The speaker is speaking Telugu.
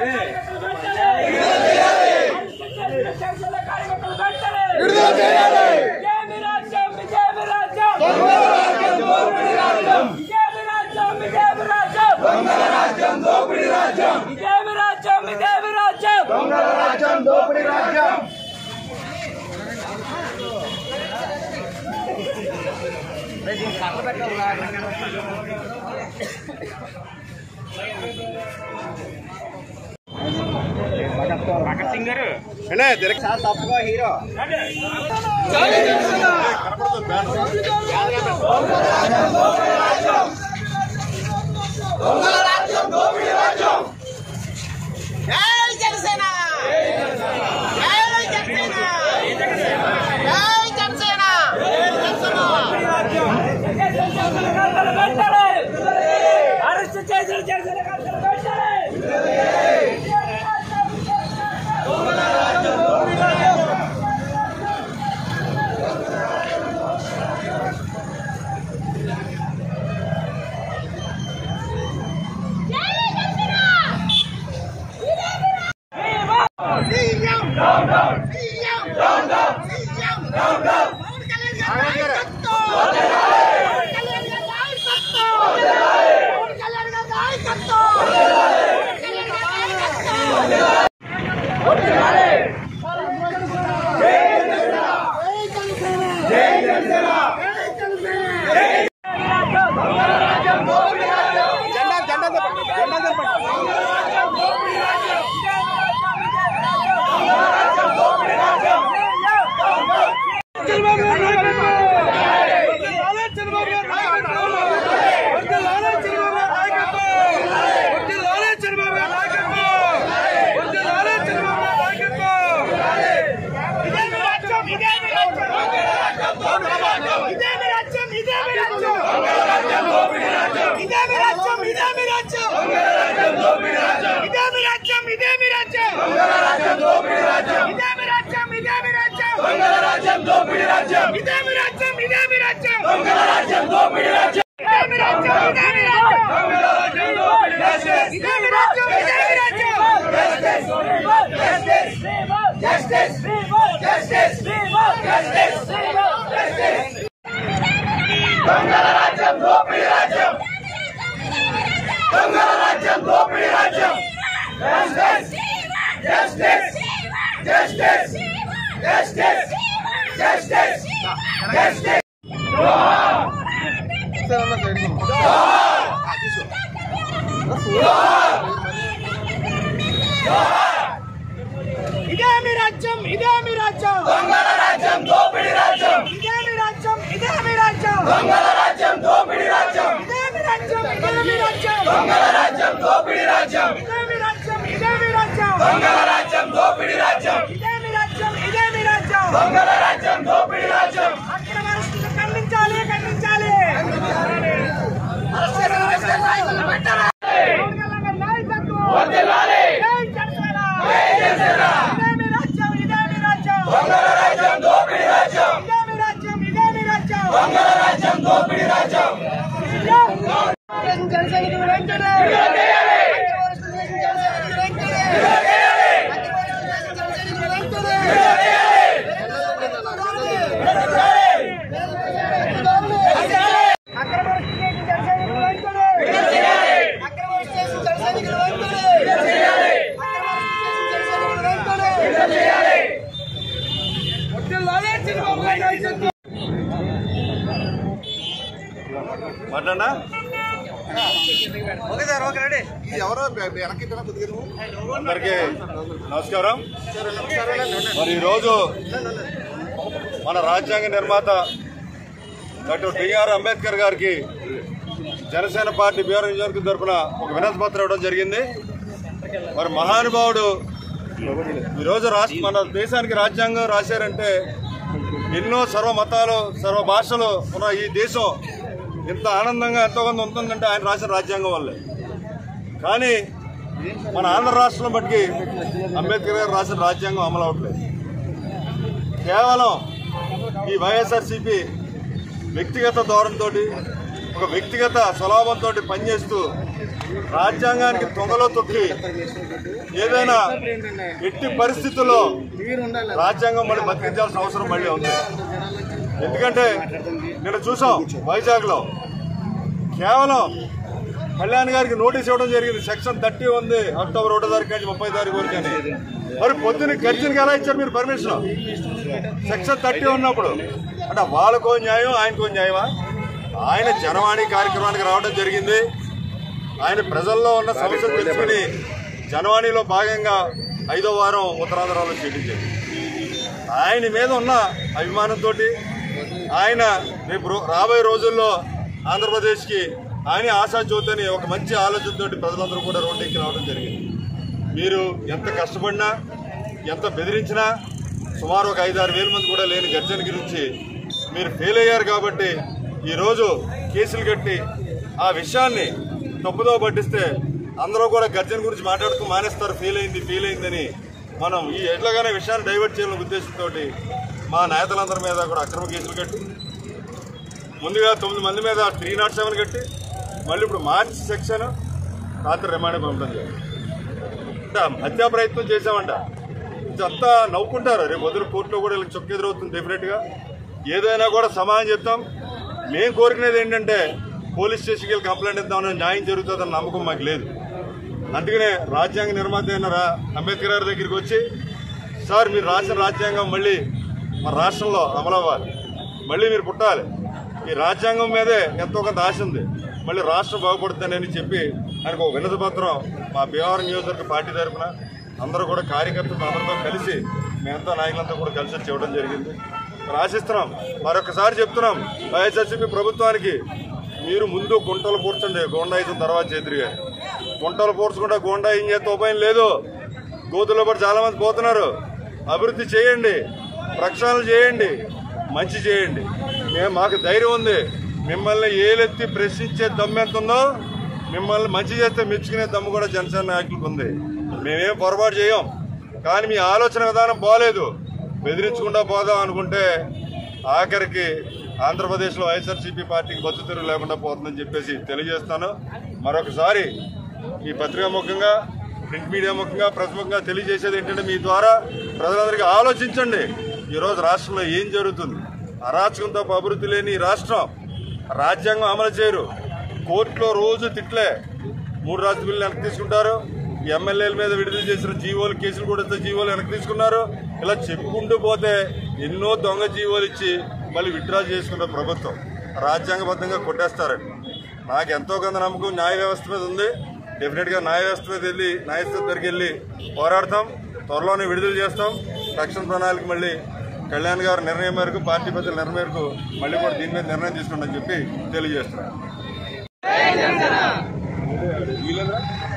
విడుదల చేయాలి ఇదేమి రాజ్యం ఇదేమి రాజ్యం ఇదేమి రాజ్యం ఇదేమి రాజ్యం ఇదేమి రాజ్యం ఇదేమి రాజ్యం రాజ్యం దోపిడీ రాజ్యం తప్పుగా హీరో జై జనసేన జై జనసేన జై జనసేన అరెస్ట్ చేసిన చేసిన పెట్టాలి CM down down CM down down CM down down Pawan Kalyan గారి నాయకత్వం పవన్ కళ్యాణ్ గారి నాయకత్వం పవన్ కళ్యాణ్ గారి నాయకత్వం పవన్ కళ్యాణ్ గారి నాయకత్వం జెండా జెండా తిప్పండి, జెండా తిప్పండి. ఇదేమి రాజ్యం ఇదేమి రాజ్యం దొంగల రాజ్యం దోపిడి రాజ్యం ఇదేమి రాజ్యం ఇదేమి రాజ్యం దొంగల రాజ్యం దోపిడి రాజ్యం ఇదేమి రాజ్యం ఇదేమి రాజ్యం దొంగల రాజ్యం దోపిడి రాజ్యం ఇదేమి రాజ్యం ఇదేమి రాజ్యం దొంగల రాజ్యం దోపిడి రాజ్యం ఇదేమి రాజ్యం ఇదేమి రాజ్యం దొంగల రాజ్యం దోపిడి రాజ్యం అక్రమస్తులు ఖండించాలి ఖండించాలి జనసైనికులు వెంటనే జనసైనికులు వెంటనే మాట్లాడా ఓకే సార్ ఓకే రెడీ ఇది ఎవరో వెనక్కి తిన కొద్దిగా నువ్వు. అందరికీ నమస్కారం మరి ఈరోజు మన రాజ్యాంగ నిర్మాత డాక్టర్ బిఆర్ అంబేద్కర్ గారికి జనసేన పార్టీ బీఆర్ నియోజకవర్గం తరఫున ఒక వినతి పత్రం ఇవ్వడం జరిగింది మరి మహానుభావుడు ఈరోజు రాష్ట్ర మన దేశానికి రాజ్యాంగం రాశారంటే ఎన్నో సర్వ మతాలు సర్వ భాషలు ఉన్న ఈ దేశం ఇంత ఆనందంగా ఎంతో కొంత ఉంటుందంటే ఆయన రాసిన రాజ్యాంగం వల్లే కానీ మన ఆంధ్ర రాష్ట్రం బట్టి అంబేద్కర్ గారు రాసిన రాజ్యాంగం అమలు అవట్లేదు కేవలం ఈ వైఎస్ఆర్సీపీ వ్యక్తిగత ధోరణితో ఒక వ్యక్తిగత స్వలాభంతో పనిచేస్తూ రాజ్యాంగానికి తొంగలో తొక్కి ఏదైనా ఎట్టి పరిస్థితుల్లో రాజ్యాంగం మళ్ళీ బతికించాల్సిన అవసరం మళ్ళీ ఉంది ఎందుకంటే నిన్న చూసాం వైజాగ్ లో కేవలం కళ్యాణ్ గారికి నోటీస్ ఇవ్వడం జరిగింది సెక్షన్ థర్టీ ఉంది అక్టోబర్ ఒకటో తారీఖు నుంచి ముప్పై తారీఖు వరకు అని మరి పొద్దున్న గర్జన్కి ఎలా ఇచ్చారు మీరు పర్మిషన్ సెక్షన్ థర్టీ ఉన్నప్పుడు అంటే వాళ్ళకో న్యాయం ఆయనకో న్యాయమా ఆయన జనవాణి కార్యక్రమానికి రావడం జరిగింది ఆయన ప్రజల్లో ఉన్న సమస్యలు తెలుసుకుని జనవాణిలో భాగంగా ఐదో వారం ఉత్తరాంధ్రలో చేయడం జరిగింది ఆయన మీద ఉన్న అభిమానంతో ఆయన రేపు రో- రాబోయే రోజుల్లో ఆంధ్రప్రదేశ్కి ఆయన ఆశా జ్యోతిని ఒక మంచి ఆలోచనతో ప్రజలందరూ కూడా రోడ్డెక్కి రావడం జరిగింది మీరు ఎంత కష్టపడినా ఎంత బెదిరించినా సుమారు ఒక ఐదారు వేల మంది కూడా లేని గర్జన గురించి మీరు ఫెయిల్ అయ్యారు కాబట్టి ఈరోజు కేసులు కట్టి ఆ విషయాన్ని తప్పుదో పట్టిస్తే అందరూ కూడా గర్జన గురించి మాట్లాడుతూ మానేస్తారు ఫెయిల్ అయింది ఫెయిల్ అయిందని మనం ఈ ఎట్లాగానే విషయాన్ని డైవర్ట్ చేయాలనే ఉద్దేశంతో మా నేతలందరి మీద కూడా అక్రమ కేసులు కట్టి ముందుగా తొమ్మిది మంది మీద త్రీ నాట్ సెవెన్ కట్టి మళ్ళీ ఇప్పుడు మార్చి సెక్షన్ రాత్రి రిమాండ్ పంపడం జరిగింది అంటే హత్యా ప్రయత్నం చేశామంట ఇదంతా నవ్వుకుంటారు రేపు వదిలి కోర్టులో కూడా వీళ్ళకి చొక్క ఎదురవుతుంది డెఫినెట్గా ఏదైనా కూడా సమాధానం చెప్తాం మేము కోరుకునేది ఏంటంటే పోలీస్ స్టేషన్కి వెళ్ళి కంప్లైంట్ ఇద్దామని న్యాయం జరుగుతుందన్న నమ్మకం మాకు లేదు అందుకనే రాజ్యాంగ నిర్మాత అయిన రా- అంబేద్కర్ గారి దగ్గరికి వచ్చి సార్ మీరు రాసిన రాజ్యాంగం మళ్ళీ మన రాష్ట్రంలో అమలు అవ్వాలి మళ్ళీ మీరు పుట్టాలి ఈ రాజ్యాంగం మీదే ఎంతో కొంత ఆశ ఉంది మళ్ళీ రాష్ట్రం బాగుపడుతుందని చెప్పి ఆయనకు ఒక వినతి పత్రం మా భీమవరం నియోజకవర్గ పార్టీ తరఫున అందరూ కూడా కార్యకర్తలు అందరితో కలిసి మేమంతా నాయకులంతా కూడా కలిసి వచ్చి ఇవ్వడం జరిగింది రాసిస్తున్నాం మరొకసారి చెప్తున్నాం వైఎస్ఆర్సీపీ ప్రభుత్వానికి మీరు ముందు గుంటలు కూర్చోండి గోండాయితం తర్వాత చేతురు గారు గుంటలు పూడ్చకుండా గోండా ఏం చేస్తే ఉపాయం లేదు గోతుల్లో కూడా చాలా మంది పోతున్నారు అభివృద్ధి చేయండి ప్రక్షాళన చేయండి మంచి చేయండి మేము మాకు ధైర్యం ఉంది మిమ్మల్ని ఏలెత్తి ప్రశ్నించే దమ్ము ఎంత ఉందో మిమ్మల్ని మంచి చేస్తే మెచ్చుకునే దమ్ము కూడా జనసేన నాయకులకు ఉంది మేమేం పొరపాటు చేయం కానీ మీ ఆలోచన విధానం బాగలేదు బెదిరించకుండా పోదాం అనుకుంటే ఆఖరికి ఆంధ్రప్రదేశ్లో వైఎస్ఆర్సీపీ పార్టీకి బతు తెరువు లేకుండా పోతుందని చెప్పేసి తెలియజేస్తాను మరొకసారి ఈ పత్రికా ముఖంగా ప్రింట్ మీడియా ముఖంగా ప్రముఖంగా తెలియజేసేది ఏంటంటే మీ ద్వారా ప్రజలందరికీ ఆలోచించండి ఈరోజు రాష్ట్రంలో ఏం జరుగుతుంది అరాచకంతో అభివృద్ధి లేని ఈ రాష్ట్రం రాజ్యాంగం అమలు చేయరు కోర్టులో రోజు తిట్లే మూడు రాష్ట్ర బిల్లు వెనక్కి తీసుకుంటారు ఎమ్మెల్యేల మీద విడుదల చేసిన జీవోలు కేసులు కూడా ఇస్తే జీవోలు వెనక్కి తీసుకున్నారు ఇలా చెప్పుకుంటూ పోతే ఎన్నో దొంగ జీవోలు ఇచ్చి మళ్ళీ విత్డ్రా చేసుకున్న ప్రభుత్వం రాజ్యాంగబద్ధంగా కొట్టేస్తారండి నాకు ఎంతో కొంత నమ్మకం న్యాయ వ్యవస్థ మీద ఉంది డెఫినెట్గా న్యాయ వ్యవస్థ మీద వెళ్ళి న్యాయస్థ దగ్గరికి వెళ్ళి పోరాడతాం త్వరలోనే విడుదల చేస్తాం రక్షణ ప్రణాళిక మళ్ళీ కళ్యాణ్ గారి నిర్ణయం మేరకు పార్టీ పెద్దల నిర్ణయం మేరకు మళ్ళీ కూడా దీని మీద నిర్ణయం తీసుకుంటామని చెప్పి తెలియజేస్తున్నాను వీళ్ళందరూ